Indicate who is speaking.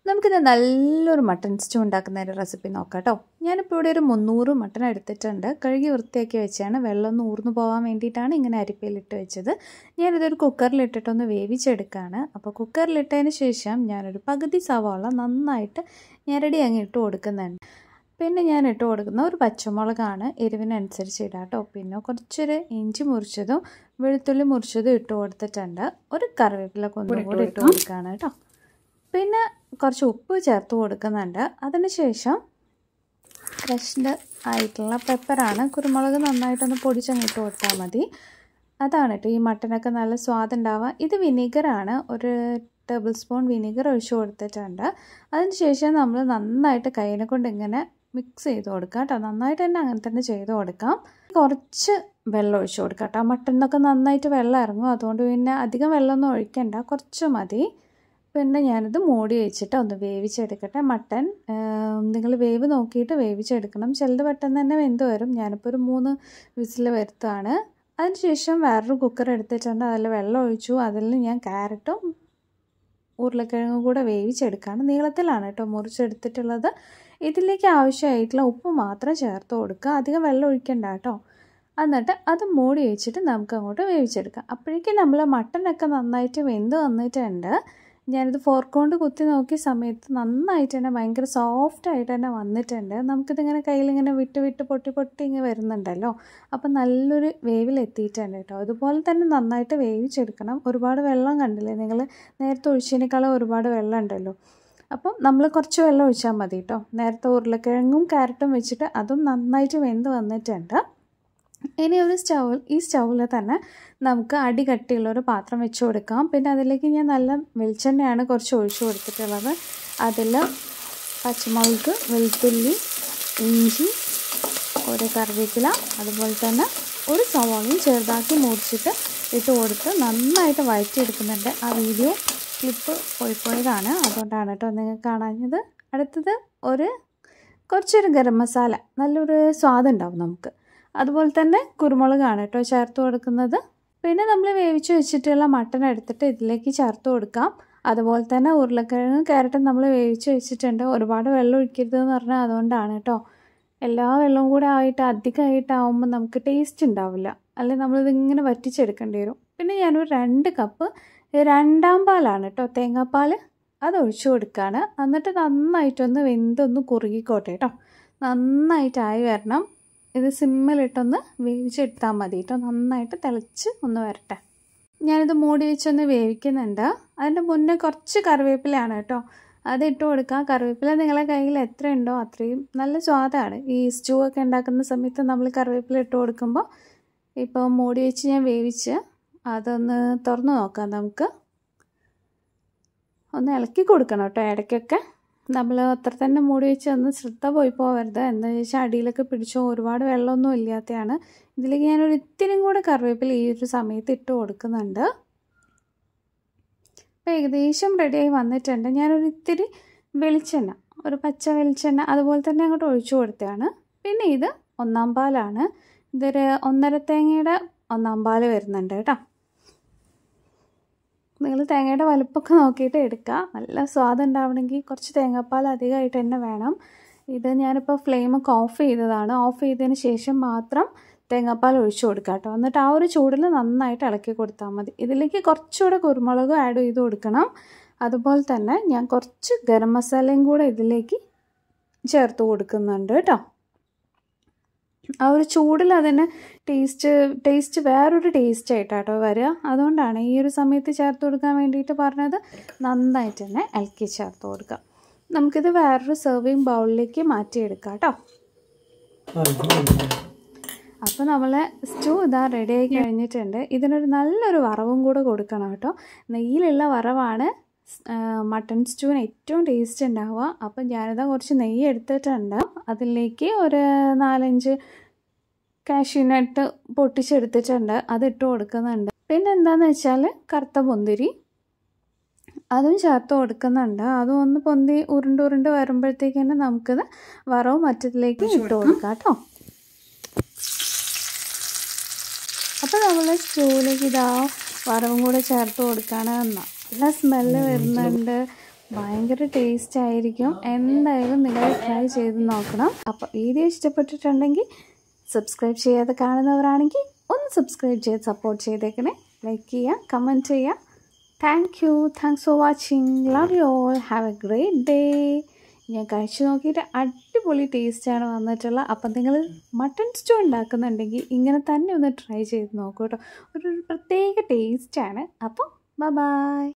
Speaker 1: നമുക്കിത് നല്ലൊരു mutton stew ഉണ്ടാക്കുന്നതിൻ്റെ recipe നോക്കാം കേട്ടോ ഞാനിപ്പോൾ ഇവിടെ ഒരു മുന്നൂറ് മട്ടൺ എടുത്തിട്ടുണ്ട് കഴുകി വൃത്തിയാക്കി വെച്ചാണ് വെള്ളം ഒന്ന് ഊർന്നു പോകാൻ വേണ്ടിയിട്ടാണ് ഇങ്ങനെ അരിപ്പയിലിട്ട് വെച്ചത് ഞാനിതൊരു കുക്കറിലിട്ടിട്ടൊന്ന് വേവിച്ചെടുക്കുകയാണ് അപ്പോൾ കുക്കറിലിട്ടതിന് ശേഷം ഞാനൊരു പകുതി സവാള നന്നായിട്ട് ഞെരടി അങ്ങ് ഇട്ട് കൊടുക്കുന്നുണ്ട് പിന്നെ ഞാൻ ഇട്ട് കൊടുക്കുന്ന ഒരു പച്ചമുളകാണ് എരിവിനനുസരിച്ച് ഇടാം കേട്ടോ പിന്നെ കുറച്ചൊരു ഇഞ്ചി മുറിച്ചതും വെളുത്തുള്ളി മുറിച്ചതും ഇട്ട് കൊടുത്തിട്ടുണ്ട് ഒരു കറിവേപ്പില കൊന്നും കൂടി ഇട്ട് കൊടുക്കുകയാണ് കേട്ടോ പിന്നെ കുറച്ച് ഉപ്പ് ചേർത്ത് കൊടുക്കുന്നുണ്ട് അതിനുശേഷം ക്രഷ്ഡ് ആയിട്ടുള്ള പെപ്പറാണ് കുരുമുളക് നന്നായിട്ടൊന്ന് പൊടിച്ചങ്ങ് ഇട്ട് കൊടുത്താൽ മതി അതാണ് കേട്ടോ ഈ മട്ടനൊക്കെ നല്ല സ്വാദുണ്ടാവുക ഇത് വിനീഗറാണ് ഒരു ടേബിൾ സ്പൂൺ വിനീഗർ ഒഴിച്ച് കൊടുത്തിട്ടുണ്ട് അതിനുശേഷം നമ്മൾ നന്നായിട്ട് കയ്യിനെ കൊണ്ട് ഇങ്ങനെ മിക്സ് ചെയ്ത് കൊടുക്കുക കേട്ടോ നന്നായിട്ട് തന്നെ അങ്ങനെ തന്നെ ചെയ്ത് കൊടുക്കാം കുറച്ച് വെള്ളം ഒഴിച്ച് കൊടുക്കാം കേട്ടോ മട്ടണിനൊക്കെ നന്നായിട്ട് വെള്ളം ഇറങ്ങും അതുകൊണ്ട് പിന്നെ അധികം വെള്ളമൊന്നും ഒഴിക്കണ്ട കുറച്ച് മതി പിന്നെ ഞാനിത് മൂടി വെച്ചിട്ട് ഒന്ന് വേവിച്ചെടുക്കട്ടെ മട്ടൻ നിങ്ങൾ വേവ് നോക്കിയിട്ട് വേവിച്ചെടുക്കണം ചിലത് പെട്ടെന്ന് തന്നെ വെന്ത് വരും ഞാനിപ്പോൾ ഒരു മൂന്ന് വിസിൽ വരുത്താണ് അതിനുശേഷം വേറൊരു കുക്കർ എടുത്തിട്ടുണ്ട് അതിൽ വെള്ളം ഒഴിച്ചു അതിൽ ഞാൻ ക്യാരറ്റും ഉരുളക്കിഴങ്ങും കൂടെ വേവിച്ചെടുക്കുകയാണ് നീളത്തിലാണ് കേട്ടോ മുറിച്ചെടുത്തിട്ടുള്ളത് ഇതിലേക്ക് ആവശ്യമായിട്ടുള്ള ഉപ്പ് മാത്രം ചേർത്ത് കൊടുക്കുക അധികം വെള്ളം ഒഴിക്കണ്ട കേട്ടോ എന്നിട്ട് അത് മൂടി വെച്ചിട്ട് നമുക്ക് അങ്ങോട്ട് വേവിച്ചെടുക്കാം അപ്പോഴേക്കും നമ്മൾ മട്ടനൊക്കെ നന്നായിട്ട് വെന്ത് വന്നിട്ടുണ്ട് ഞാനിത് ഫോർക്ക് കൊണ്ട് കുത്തി നോക്കിയ സമയത്ത് നന്നായിട്ട് തന്നെ ഭയങ്കര സോഫ്റ്റ് ആയിട്ട് തന്നെ വന്നിട്ടുണ്ട് നമുക്കിതിങ്ങനെ കയ്യിലിങ്ങനെ വിട്ട് വിട്ട് പൊട്ടി പൊട്ടി ഇങ്ങനെ വരുന്നുണ്ടല്ലോ അപ്പം നല്ലൊരു വേവിൽ എത്തിയിട്ടുണ്ട് കേട്ടോ അതുപോലെ തന്നെ നന്നായിട്ട് വേവിച്ചെടുക്കണം ഒരുപാട് വെള്ളം കണ്ടില്ലേ നിങ്ങൾ നേരത്തെ ഒഴിച്ചതിനേക്കാളും ഒരുപാട് വെള്ളം ഉണ്ടല്ലോ അപ്പം നമ്മൾ കുറച്ച് വെള്ളം ഒഴിച്ചാൽ മതി കേട്ടോ നേരത്തെ ഉരുളക്കിഴങ്ങും ക്യാരറ്റും വെച്ചിട്ട് അതും നന്നായിട്ട് വെന്ത് വന്നിട്ടുണ്ട് ഇനി ഒരു സ്റ്റൗവിൽ ഈ സ്റ്റൗവിൽ തന്നെ നമുക്ക് അടി കട്ടിയുള്ള ഒരു പാത്രം വെച്ച് കൊടുക്കാം പിന്നെ അതിലേക്ക് ഞാൻ നല്ല വെളിച്ചെണ്ണയാണ് കുറച്ച് ഒഴിച്ചു കൊടുത്തിട്ടുള്ളത് അതിൽ പച്ചമുളക് വെളുത്തുള്ളി ഇഞ്ചി ഒരു കറിവേപ്പില അതുപോലെ തന്നെ ഒരു സവാളയും ചെറുതാക്കി മുറിച്ചിട്ട് ഇട്ട് കൊടുത്ത് നന്നായിട്ട് വഴറ്റിയെടുക്കുന്നുണ്ട് ആ വീഡിയോ ക്ലിപ്പ് പോയി പോയതാണ് അതുകൊണ്ടാണ് കേട്ടോ നിങ്ങൾക്ക് കാണാഞ്ഞത് അടുത്തത് ഒരു കുറച്ചൊരു ഗരം മസാല നല്ലൊരു സ്വാദുണ്ടാവും നമുക്ക് അതുപോലെ തന്നെ കുരുമുളകാണ് കേട്ടോ ചേർത്ത് കൊടുക്കുന്നത് പിന്നെ നമ്മൾ വേവിച്ച് വെച്ചിട്ടുള്ള മട്ടൺ എടുത്തിട്ട് ഇതിലേക്ക് ചേർത്ത് കൊടുക്കാം അതുപോലെ തന്നെ ഉരുളക്കിഴങ്ങും ക്യാരറ്റും നമ്മൾ വേവിച്ച് വെച്ചിട്ടുണ്ട് ഒരുപാട് വെള്ളം ഒഴിക്കരുതെന്ന് പറഞ്ഞാൽ അതുകൊണ്ടാണ് കേട്ടോ എല്ലാ വെള്ളവും കൂടെ ആയിട്ട് അധികമായിട്ടാവുമ്പോൾ നമുക്ക് ടേസ്റ്റ് ഉണ്ടാവില്ല അല്ലെങ്കിൽ നമ്മളിതിങ്ങനെ വറ്റിച്ചെടുക്കേണ്ടി വരും പിന്നെ ഞാനൊരു രണ്ട് കപ്പ് രണ്ടാം പാലാണ് കേട്ടോ തേങ്ങാപ്പാൽ അത് ഒഴിച്ചു കൊടുക്കുകയാണ് എന്നിട്ട് നന്നായിട്ടൊന്ന് വെന്തൊന്ന് കുറുകിക്കോട്ടെ കേട്ടോ നന്നായിട്ടായി വരണം ഇത് സിമ്മിലിട്ടൊന്ന് വേവിച്ചെടുത്താൽ മതി കേട്ടോ നന്നായിട്ട് തിളച്ച് ഒന്ന് വരട്ടെ ഞാനിത് മൂടി വെച്ചൊന്ന് വേവിക്കുന്നുണ്ട് അതിൻ്റെ മുന്നേ കുറച്ച് കറിവേപ്പിലയാണ് കേട്ടോ അത് ഇട്ട് കൊടുക്കുക കറിവേപ്പില നിങ്ങളെ കയ്യിൽ എത്ര ഉണ്ടോ അത്രയും നല്ല സ്വാദാണ് ഈ സ്റ്റൂ ഒക്കെ ഉണ്ടാക്കുന്ന സമയത്ത് നമ്മൾ കറിവേപ്പില ഇട്ട് കൊടുക്കുമ്പോൾ ഇപ്പോൾ മൂടി വെച്ച് ഞാൻ വേവിച്ച് അതൊന്ന് തുറന്ന് നോക്കാം നമുക്ക് ഒന്ന് ഇളക്കി കൊടുക്കണം കേട്ടോ ഇടയ്ക്കൊക്കെ നമ്മൾ അത്ര തന്നെ മൂടി വെച്ച് ഒന്ന് ശ്രദ്ധ പോയി പോകരുത് എന്താ വെച്ചാൽ അടിയിലൊക്കെ പിടിച്ചോ ഒരുപാട് വെള്ളമൊന്നും ഇല്ലാത്തതാണ് ഇതിലേക്ക് ഞാനൊരു ഇത്തിരിയും കൂടെ കറിവേപ്പില ഈ ഒരു സമയത്ത് ഇട്ട് കൊടുക്കുന്നുണ്ട് അപ്പോൾ ഏകദേശം റെഡിയായി വന്നിട്ടുണ്ട് ഞാനൊരു ഇത്തിരി വെളിച്ചെണ്ണ ഒരു പച്ച വെളിച്ചെണ്ണ അതുപോലെ തന്നെ അങ്ങോട്ട് ഒഴിച്ചു കൊടുത്തതാണ് പിന്നെ ഇത് ഒന്നാം പാലാണ് ഇതൊരു ഒന്നര തേങ്ങയുടെ ഒന്നാം പാൽ വരുന്നുണ്ട് കേട്ടോ നിങ്ങൾ തേങ്ങയുടെ വലുപ്പമൊക്കെ നോക്കിയിട്ട് എടുക്കുക നല്ല സ്വാദം ഉണ്ടാവണമെങ്കിൽ കുറച്ച് തേങ്ങാപ്പാൽ അധികമായിട്ട് തന്നെ വേണം ഇത് ഞാനിപ്പോൾ ഫ്ലെയിമൊക്കെ ഓഫ് ചെയ്തതാണ് ഓഫ് ചെയ്തതിന് ശേഷം മാത്രം തേങ്ങാപ്പാൽ ഒഴിച്ചു കൊടുക്കുക കേട്ടോ എന്നിട്ട് ആ ഒരു ചൂടിൽ നന്നായിട്ട് ഇളക്കി കൊടുത്താൽ മതി ഇതിലേക്ക് കുറച്ചുകൂടെ കുരുമുളക് ആഡ് ചെയ്ത് കൊടുക്കണം അതുപോലെ തന്നെ ഞാൻ കുറച്ച് ഗരം മസാലയും കൂടെ ഇതിലേക്ക് ചേർത്ത് കൊടുക്കുന്നുണ്ട് കേട്ടോ ആ ഒരു ചൂടിൽ അതിന് ടേസ്റ്റ് ടേസ്റ്റ് വേറൊരു ടേസ്റ്റ് ആയിട്ടാട്ടോ വരിക അതുകൊണ്ടാണ് ഈ ഒരു സമയത്ത് ചേർത്ത് കൊടുക്കാൻ വേണ്ടിയിട്ട് പറഞ്ഞത് നന്നായിട്ട് തന്നെ ഇളക്കി ചേർത്ത് കൊടുക്കാം നമുക്കിത് വേറൊരു സെർവിങ് ബൗളിലേക്ക് മാറ്റിയെടുക്കാം കേട്ടോ അപ്പോൾ നമ്മൾ സ്റ്റൂ ഇതാ റെഡി ആയി കഴിഞ്ഞിട്ടുണ്ട് ഇതിനൊരു നല്ലൊരു വറവും കൂടെ കൊടുക്കണം കേട്ടോ നെയ്യിലുള്ള വറവാണ് മട്ടൺ സ്റ്റൂവിന് ഏറ്റവും ടേസ്റ്റ് ഉണ്ടാവുക അപ്പം ഞാനിതാ കുറച്ച് നെയ്യ് എടുത്തിട്ടുണ്ട് അതിലേക്ക് ഒരു നാലഞ്ച് കാഷ്യൂനട്ട് പൊട്ടിച്ചെടുത്തിട്ടുണ്ട് അതിട്ട് കൊടുക്കുന്നുണ്ട് പിന്നെ എന്താണെന്ന് വെച്ചാൽ കറുത്ത മുന്തിരി അതും ചേർത്ത് കൊടുക്കുന്നുണ്ട് അതും ഒന്ന് പൊന്തി ഉരുണ്ട് ഉരുണ്ട് വരുമ്പോഴത്തേക്ക് തന്നെ നമുക്കിത് വറവ് മറ്റത്തിലേക്ക് ഇട്ട് കൊടുക്കാം കേട്ടോ അപ്പോൾ നമ്മൾ സ്റ്റൂവിലേക്ക് ഇതാ വറവും കൂടെ ചേർത്ത് കൊടുക്കുകയാണ് നല്ല സ്മെല്ല് വരുന്നുണ്ട് ഭയങ്കര ടേസ്റ്റ് ആയിരിക്കും എന്തായാലും നിങ്ങൾ ട്രൈ ചെയ്ത് നോക്കണം അപ്പോൾ വീഡിയോ ഇഷ്ടപ്പെട്ടിട്ടുണ്ടെങ്കിൽ സബ്സ്ക്രൈബ് ചെയ്യാതെ കാണുന്നവരാണെങ്കിൽ ഒന്ന് സബ്സ്ക്രൈബ് ചെയ്ത് സപ്പോർട്ട് ചെയ്തേക്കണേ ലൈക്ക് ചെയ്യുക കമൻറ്റ് ചെയ്യുക thank you thanks for watching love you all have a great day ഞാൻ കഴിച്ചു നോക്കിയിട്ട് അടിപൊളി ടേസ്റ്റാണ് വന്നിട്ടുള്ളത് അപ്പം നിങ്ങൾ മട്ടൺ സ്റ്റൂ ഉണ്ടാക്കുന്നുണ്ടെങ്കിൽ ഇങ്ങനെ തന്നെ ഒന്ന് ട്രൈ ചെയ്ത് നോക്കൂ കേട്ടോ ഒരു പ്രത്യേക ടേസ്റ്റാണ് അപ്പം ബൈ